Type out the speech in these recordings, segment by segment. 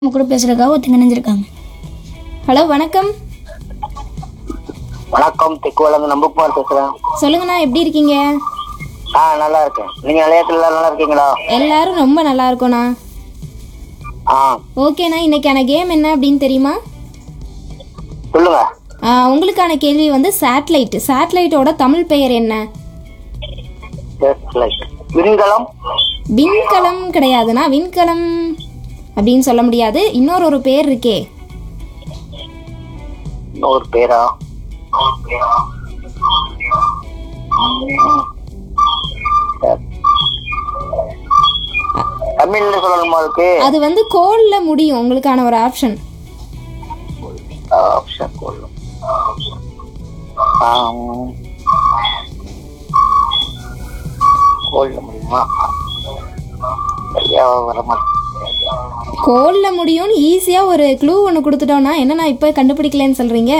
நம்ம கூட பேசுறதுக்காக ஒருத்தங்க நினைஞ்சிருக்காங்க ஹலோ வணக்கம் வணக்கம் தெக்குவலங்க நம்புக்குமார் பேசுறேன் சொல்லுங்கண்ணா எப்படி இருக்கீங்க ஆ நல்லா இருக்கேன் நீங்க நிலையத்துல எல்லாரும் நல்லா இருக்கீங்களா எல்லாரும் ரொம்ப நல்லா இருக்கோண்ணா ஆ ஓகேண்ணா இன்னைக்கான கேம் என்ன அப்படின்னு தெரியுமா சொல்லுங்க ஆ, உங்களுக்கான கேள்வி வந்து சேட்டலைட் சேட்டலைட்டோட தமிழ் பெயர் என்ன Satellite. விண்கலம் விண்கலம் கிடையாதுண்ணா விண்கலம் அப்படின்னு சொல்ல முடியாது இன்னொரு ஒரு பேர் இருக்கே ஒரு பேரா தமிழ்ல சொல்லணுமா இருக்கு அது வந்து கோல்ல முடியும் உங்களுக்கான ஒரு ஆப்ஷன் ஆப்ஷன் கொள்ளும் கொள்ள முடியுமா ஐயா வரமாட்டேன் கோல்ல முடியும்னு ஈஸியா ஒரு க்ளூ ஒன்று கொடுத்துட்டோம்னா என்னண்ணா இப்போ கண்டுபிடிக்கலன்னு சொல்றீங்க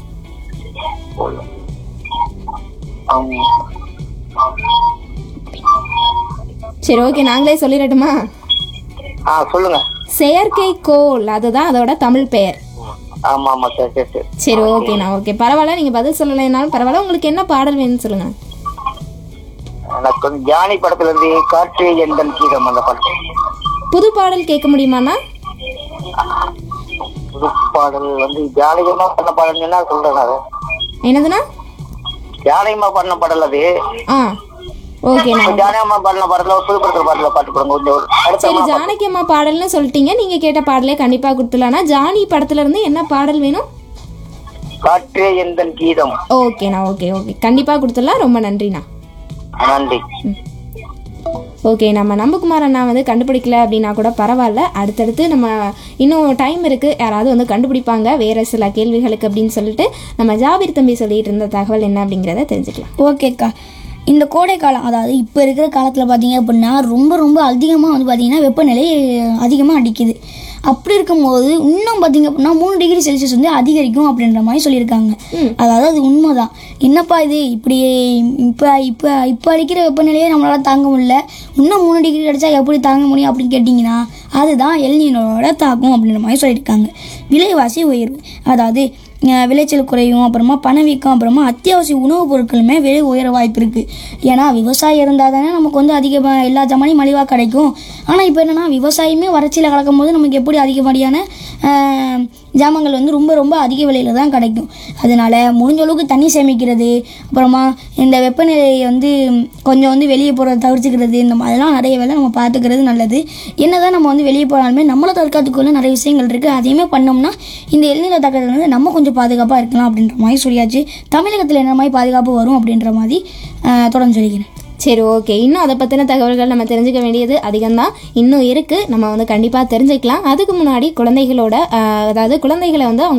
சரி ஓகே நாங்களே சொல்லிடட்டுமா ஆ சொல்லுங்க செயற்கைக்கோள் அதுதான் அதோட தமிழ் பெயர் ஆமா ஆமா சரி சரி சரி சரி ஓகேண்ணா ஓகே பரவாயில்ல நீங்கள் பதில் சொல்லலைனாலும் பரவாயில்ல உங்களுக்கு என்ன பாடல் வேணும்னு சொல்லுங்க எனக்கு வந்து ஜானி படத்துல இருந்து காற்று எந்தன் கீதம் அந்த பாட்டு புது பாடல் கேட்க முடியுமாண்ணா புது பாடல் வந்து ஜானகமா பண்ண பாடல்னா சொல்றேன் அது என்னதுண்ணா ஜானகமா பண்ண பாடல் அது ஆ ஓகேண்ணா ஜானகமா பண்ண பாடல ஒரு புது படத்துல பாடல பாட்டு போடுங்க கொஞ்சம் ஒரு அடுத்த சரி ஜானகி அம்மா பாடல்னு சொல்லிட்டீங்க நீங்கள் கேட்ட பாடலே கண்டிப்பாக கொடுத்துலாண்ணா ஜானி படத்துல இருந்து என்ன பாடல் வேணும் காற்று எந்தன் கீதம் ஓகேண்ணா ஓகே ஓகே கண்டிப்பாக கொடுத்துடலாம் ரொம்ப நன்றிண்ணா நன்றி ஓகே நம்ம நம்பகுமார் அண்ணா வந்து கண்டுபிடிக்கல அப்படின்னா கூட பரவாயில்ல அடுத்தடுத்து நம்ம இன்னும் டைம் இருக்குது யாராவது வந்து கண்டுபிடிப்பாங்க வேறு சில கேள்விகளுக்கு அப்படின்னு சொல்லிட்டு நம்ம ஜாபீர் தம்பி சொல்லிட்டு இருந்த தகவல் என்ன அப்படிங்கிறத தெரிஞ்சுக்கலாம் ஓகேக்கா இந்த கோடை காலம் அதாவது இப்போ இருக்கிற காலத்தில் பார்த்தீங்க அப்படின்னா ரொம்ப ரொம்ப அதிகமாக வந்து பார்த்தீங்கன்னா வெப்பநிலை அதிகமாக அடிக்குது அப்படி இருக்கும்போது இன்னும் பார்த்தீங்க அப்படின்னா மூணு டிகிரி செல்சியஸ் வந்து அதிகரிக்கும் அப்படின்ற மாதிரி சொல்லியிருக்காங்க அதாவது அது உண்மைதான் என்னப்பா இது இப்படி இப்போ இப்போ இப்போ அடிக்கிற வெப்பநிலையே நம்மளால தாங்க முடியல இன்னும் மூணு டிகிரி கிடைச்சா எப்படி தாங்க முடியும் அப்படின்னு கேட்டிங்கன்னா அதுதான் எல்னியனோட தாக்கம் அப்படின்ற மாதிரி சொல்லியிருக்காங்க விலைவாசி உயர்வு அதாவது அஹ் விளைச்சல் குறையும் அப்புறமா பணவீக்கம் அப்புறமா அத்தியாவசிய உணவுப் பொருட்களுமே விலை உயர வாய்ப்பு இருக்குது ஏன்னா விவசாயம் இருந்தால் தானே நமக்கு வந்து அதிக ப- எல்லா ஜாமானையும் மலிவாக கிடைக்கும் ஆனால் இப்போ என்னென்னா விவசாயமே வறட்சியில் கலக்கும் போது நமக்கு எப்படி அதிகப்படியான அஹ், ஜாமான்கள் வந்து ரொம்ப ரொம்ப அதிக விலையில் தான் கிடைக்கும் அதனால முடிஞ்ச அளவுக்கு தண்ணி சேமிக்கிறது அப்புறமா இந்த வெப்பநிலையை வந்து கொஞ்சம் வந்து வெளியே போகிறத தவிர்த்துக்கிறது இந்த மாதிரிலாம் நிறைய வேலை நம்ம பார்த்துக்கிறது நல்லது என்னதான் நம்ம வந்து வெளியே போனாலுமே நம்மளை தற்காத்துக்குள்ள நிறைய விஷயங்கள் இருக்குது அதையுமே பண்ணோம்னா இந்த எல்நிலை தாக்கத்துல வந்து நம்ம கொஞ்சம் பாதுகாப்பாக இருக்கலாம் அப்படின்ற மாதிரி சொல்லியாச்சு தமிழகத்தில் என்ன மாதிரி பாதுகாப்பு வரும் அப்படின்ற மாதிரி அஹ், தொடர்ந்து சொல்லிக்கிறேன் சரி ஓகே இன்னும் அதை பற்றின தகவல்கள் நம்ம தெரிஞ்சுக்க வேண்டியது அதிகம்தான் இன்னும் இருக்குது நம்ம வந்து கண்டிப்பாக தெரிஞ்சுக்கலாம் அதுக்கு முன்னாடி குழந்தைகளோட ஆஹ், அதாவது குழந்தைகளை வந்து அவங்க